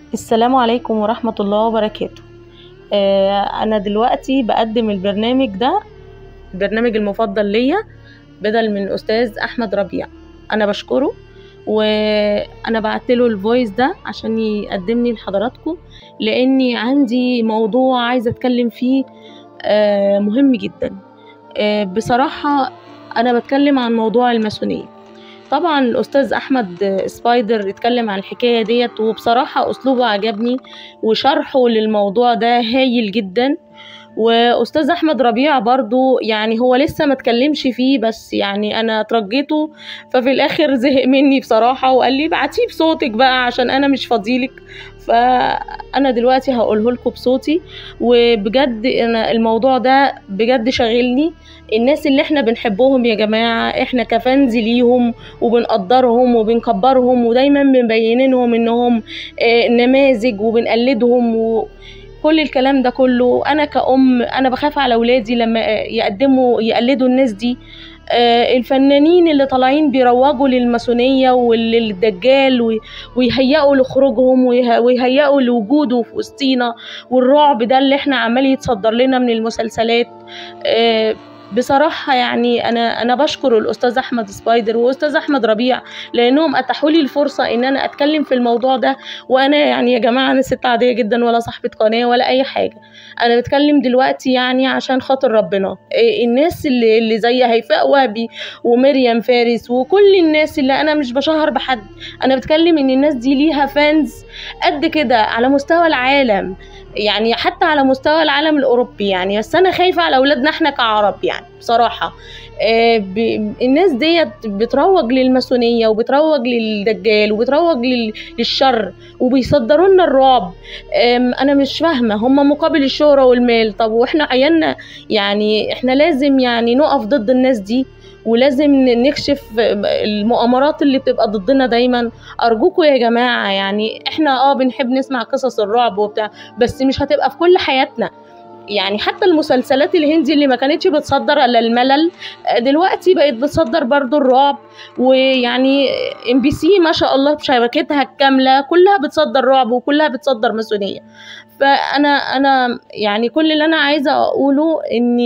السلام عليكم ورحمة الله وبركاته آه، أنا دلوقتي بقدم البرنامج ده البرنامج المفضل ليا بدل من أستاذ أحمد ربيع أنا بشكره وأنا بعتله الفويس ده عشان يقدمني لحضراتكم لأني عندي موضوع عايزة أتكلم فيه آه، مهم جدا آه، بصراحة أنا بتكلم عن موضوع الماسونية طبعا الأستاذ أحمد سبايدر اتكلم عن الحكاية ديت وبصراحة أسلوبه عجبني وشرحه للموضوع ده هايل جدا واستاذ احمد ربيع برضو يعني هو لسه ما اتكلمش فيه بس يعني انا ترجيته ففي الاخر زهق مني بصراحه وقال لي ابعتيه بصوتك بقى عشان انا مش فاضيلك فانا دلوقتي هقوله لكم بصوتي وبجد انا الموضوع ده بجد شاغلني الناس اللي احنا بنحبهم يا جماعه احنا كفانز ليهم وبنقدرهم وبنكبرهم ودايما مبينينهم انهم آه، نماذج وبنقلدهم و... كل الكلام ده كله انا كأم انا بخاف على اولادي لما يقدموا يقلدوا الناس دي آه، الفنانين اللي طالعين بيروجوا للماسونية وللدجال وي- ويهيئوا لخروجهم ويه- ويهيئوا لوجوده في وسطينا والرعب ده اللي احنا عمال يتصدر لنا من المسلسلات آه، بصراحة يعني أنا أنا بشكر الأستاذ أحمد سبايدر وأستاذ أحمد ربيع لأنهم أتاحوا لي الفرصة إن أنا أتكلم في الموضوع ده وأنا يعني يا جماعة أنا ست عادية جدا ولا صاحبة قناة ولا أي حاجة أنا بتكلم دلوقتي يعني عشان خاطر ربنا إيه الناس اللي اللي زي هيفاء وهبي ومريم فارس وكل الناس اللي أنا مش بشهر بحد أنا بتكلم إن الناس دي ليها فانز قد كده على مستوى العالم يعني حتى على مستوى العالم الأوروبي يعني بس أنا خايفة على أولادنا إحنا كعرب يعني بصراحة آه، ب- الناس ديت بتروج للماسونية وبتروج للدجال وبتروج لل- للشر وبيصدروا لنا الرعب آم، انا مش فاهمه هم مقابل الشهره والمال طب واحنا عيالنا يعني احنا لازم يعني نقف ضد الناس دي ولازم ن- نكشف المؤامرات اللي بتبقى ضدنا دايما ارجوكوا يا جماعه يعني احنا اه بنحب نسمع قصص الرعب وبتاع بس مش هتبقى في كل حياتنا يعني حتى المسلسلات الهندي اللي ما كانتش بتصدر الا الملل آه، دلوقتي بقت بتصدر برضو الرعب ويعني ام بي سي ما شاء الله بشبكتها الكامله كلها بتصدر رعب وكلها بتصدر ماسونيه فانا انا يعني كل اللي انا عايزه اقوله ان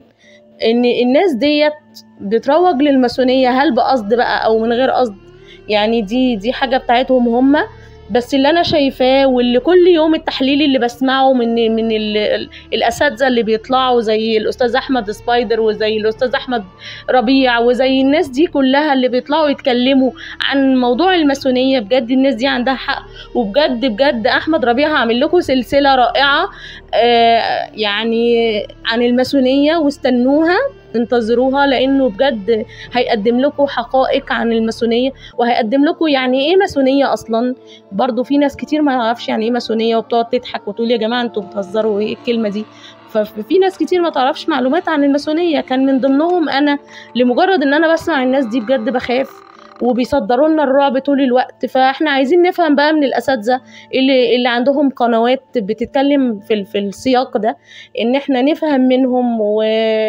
ان الناس ديت بتروج للماسونيه هل بقصد بقى او من غير قصد يعني دي دي حاجه بتاعتهم هم بس اللي انا شايفاه واللي كل يوم التحليل اللي بسمعه من من ال- ال- الاساتذه اللي بيطلعوا زي الاستاذ احمد سبايدر وزي الاستاذ احمد ربيع وزي الناس دي كلها اللي بيطلعوا يتكلموا عن موضوع الماسونيه بجد الناس دي عندها حق وبجد بجد احمد ربيع هعمل لكم سلسله رائعه آه، يعني عن الماسونيه واستنوها انتظروها لانه بجد هيقدم لكم حقائق عن الماسونيه وهيقدم لكم يعني ايه ماسونيه اصلا برضو في ناس كتير ما تعرفش يعني ايه ماسونيه وبتقعد تضحك وتقول يا جماعه انتوا بتهزروا ايه الكلمه دي ففي ناس كتير ما تعرفش معلومات عن الماسونيه كان من ضمنهم انا لمجرد ان انا بسمع الناس دي بجد بخاف وبيصدروا لنا الرعب طول الوقت فاحنا عايزين نفهم بقى من الاساتذه اللي اللي عندهم قنوات بتتكلم في ال- في السياق ده ان احنا نفهم منهم و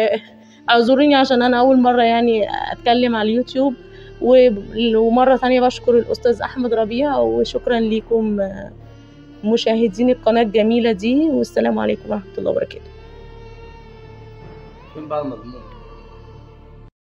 اعذروني عشان انا اول مره يعني اتكلم على اليوتيوب و- ومره ثانيه بشكر الاستاذ احمد ربيع وشكرا لكم آه، مشاهدين القناه الجميله دي والسلام عليكم ورحمه الله وبركاته فين بقى المضمون